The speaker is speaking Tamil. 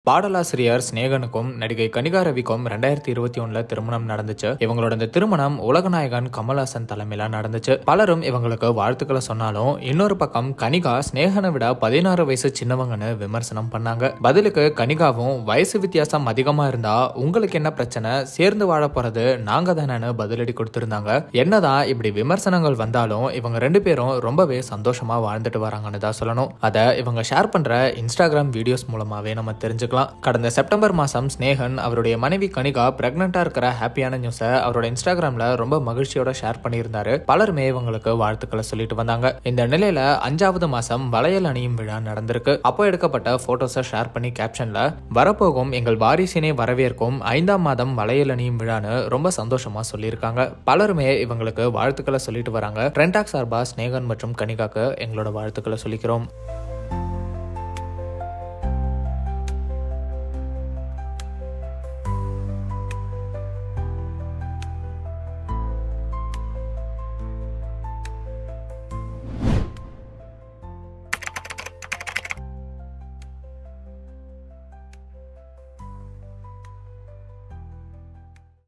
பாடலாசிரியர் ஸ்நேகனுக்கும் நடிகை கனிகா ரவிக்கும் ரெண்டாயிரத்தி இருபத்தி ஒண்ணுல திருமணம் நடந்துச்சு இவங்களோட இந்த திருமணம் உலகநாயகன் கமல்ஹாசன் தலைமையில நடந்துச்சு பலரும் இவங்களுக்கு வாழ்த்துக்களை சொன்னாலும் இன்னொரு பக்கம் கனிகா ஸ்நேகனை விட பதினாறு வயசு சின்னவங்கன்னு விமர்சனம் பண்ணாங்க பதிலுக்கு கனிகாவும் வயசு வித்தியாசம் அதிகமா இருந்தா உங்களுக்கு என்ன பிரச்சனை சேர்ந்து வாழ போறது நாங்க தானேன்னு பதிலடி கொடுத்திருந்தாங்க என்னதான் இப்படி விமர்சனங்கள் வந்தாலும் இவங்க ரெண்டு பேரும் ரொம்பவே சந்தோஷமா வாழ்ந்துட்டு வராங்கன்னு தான் சொல்லணும் அதை இவங்க ஷேர் பண்ற இன்ஸ்டாகிராம் வீடியோஸ் மூலமாவே நம்ம தெரிஞ்சுக்கலாம் கடந்த செப்டம்பர் மாசம் ஸ்னேகன் அவருடைய மனைவி கனிகா பிரெக்னெண்டா இருக்கிற ஹாப்பியான நியூஸை அவரோட இன்ஸ்டாகிராம்ல ரொம்ப மகிழ்ச்சியோட ஷேர் பண்ணியிருந்தாரு பலருமே இவங்களுக்கு வாழ்த்துக்களை சொல்லிட்டு வந்தாங்க இந்த நிலையில அஞ்சாவது மாசம் வளையல் அணியும் விழா நடந்திருக்கு அப்போ எடுக்கப்பட்ட போட்டோஸை ஷேர் பண்ணி கேப்ஷன்ல வரப்போகும் எங்கள் வாரிசினை வரவேற்கும் ஐந்தாம் மாதம் வளையல் அணியும் விழான்னு ரொம்ப சந்தோஷமா சொல்லியிருக்காங்க பலருமே இவங்களுக்கு வாழ்த்துக்களை சொல்லிட்டு வராங்க ட்ரெண்டாக் சார்பா ஸ்னேகன் மற்றும் கனிகாக்கு எங்களோட வாழ்த்துக்களை சொல்லிக்கிறோம்